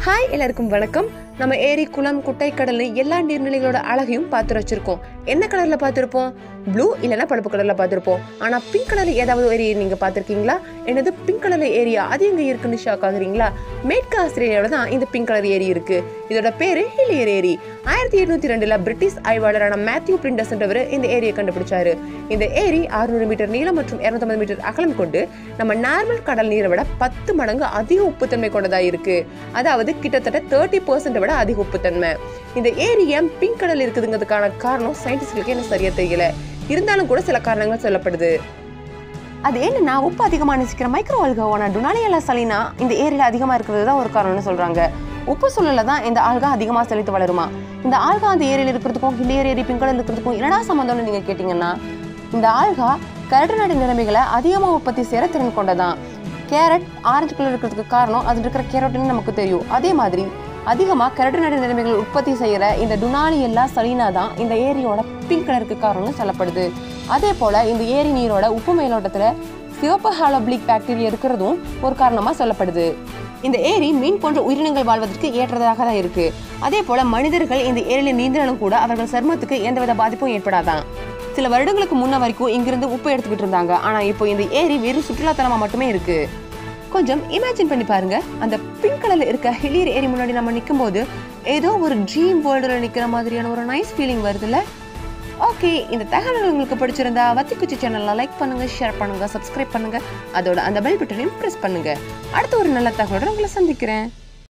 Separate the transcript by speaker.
Speaker 1: hi எல்லாருக்கும் வணக்கம் நம்ம ஏரி குளம் குட்டை கடல்னு எல்லா நீர்நிலைகளோட அழகையும் பார்த்து வச்சிருக்கோம் என்ன கலர்ல பார்த்துருப்போம் ப்ளூ இல்லைன்னா பழுப்பு கலர்ல பார்த்துருப்போம் ஆனா பிங்க் கலர்ல ஏதாவது ஒரு ஏரி நீங்க பார்த்துருக்கீங்களா என்னது பிங்க் கலர்ல ஏரியா அது எங்க இருக்குன்னு ஷாக் ஆகுறீங்களா மேற்கு ஆஸ்திரேலியாவோட தான் இந்த பிங்க் கலர் ஏரி இருக்கு இதோட பேரு ஹிலியர் ஏரி ஆயிரத்தி எட்நூத்தி ரெண்டுல பிரிட்டிஷ் ஆய்வாளரான மேத்யூ பிரிண்டஸ்ன்றவர் இந்த ஏரியை கண்டுபிடிச்சாரு இந்த ஏரி 600 மீட்டர் நீளம் மற்றும் 250 மீட்டர் அகலம் கொண்டு நம்ம நார்மல் கடல் நீரை விட பத்து மடங்கு அதிக உப்புத்தன்மை கொண்டதா இருக்கு அதாவது கிட்டத்தட்ட தேர்ட்டி பர்சன்ட் விட அதிக உப்புத்தன்மை இந்த ஏரி ஏன் பிங்க் கடல் இருக்குதுங்கிறதுக்கான காரணம் சயின்டிஸ்டுகளுக்கு என்ன சரியா தெரியல இருந்தாலும் கூட சில காரணங்கள் சொல்லப்படுது அது என்னன்னா உப்பு அதிகமாக நேசிக்கிற மைக்ரோ ஆல்காவான டுனாலியலா சலினா இந்த ஏரியில் அதிகமாக இருக்கிறது தான் ஒரு காரணம்னு சொல்றாங்க உப்பு சூழல்ல தான் இந்த ஆல்கா அதிகமாக செழித்து வளருமா இந்த ஆல்கா அந்த ஏரியில் இருக்கிறதுக்கும் ஹில்லியர் ஏரி பிங்கடல் இருக்கிறதுக்கும் என்னடா சம்மந்தம்னு நீங்க கேட்டீங்கன்னா இந்த ஆல்கா கரட்டநாடு நிலைமைகளை அதிகமாக உற்பத்தி செய்கிற திறன் கொண்டதான் கேரட் ஆரஞ்சு கலர் இருக்கிறதுக்கு காரணம் அதில் இருக்கிற கேரட்னு நமக்கு தெரியும் அதே மாதிரி அதிகமாக கரட்டநாடு நிலைமைகள் உற்பத்தி செய்கிற இந்த டுனாலியல்லா சலீனா தான் இந்த ஏரியோட பிங்க் கலருக்கு காரணம்னு சொல்லப்படுது அதே போல இந்த ஏரி நீரோட உப்பு மேலோட்டத்துல சிவப்பு ஹாலோபிளிக் பாக்டீரியா இருக்கிறதும் ஒரு காரணமா சொல்லப்படுது இந்த ஏரி மீன் போன்ற உயிரினங்கள் வாழ்வதற்கு ஏற்றதாக தான் இருக்கு அதே போல மனிதர்கள் இந்த ஏரியில நீந்தினாலும் கூட அவர்கள் சருமத்துக்கு எந்தவித பாதிப்பும் ஏற்படாதான் சில வருடங்களுக்கு முன்ன வரைக்கும் இங்கிருந்து உப்பு எடுத்துக்கிட்டு இருந்தாங்க ஆனா இப்போ இந்த ஏரி வெறும் சுற்றுலாத்தலமா மட்டுமே இருக்கு கொஞ்சம் இமேஜின் பண்ணி பாருங்க அந்த பிங்க் கலர்ல இருக்க ஹிலியர் ஏரி முன்னாடி நம்ம நிற்கும் போது ஏதோ ஒரு ட்ரீம் வேர்ல்டுல நிக்கிற மாதிரியான ஒரு நைஸ் ஃபீலிங் வருதுல்ல ஓகே இந்த தகவல் உங்களுக்கு பிடிச்சிருந்தா வத்திக்குச்சி சேனல்ல லைக் பண்ணுங்க ஷேர் பண்ணுங்க சப்ஸ்கிரைப் பண்ணுங்க அதோட அந்த பெல் பட்டனையும் பிரஸ் பண்ணுங்க அடுத்த ஒரு நல்ல தகவலோட உங்களை சந்திக்கிறேன்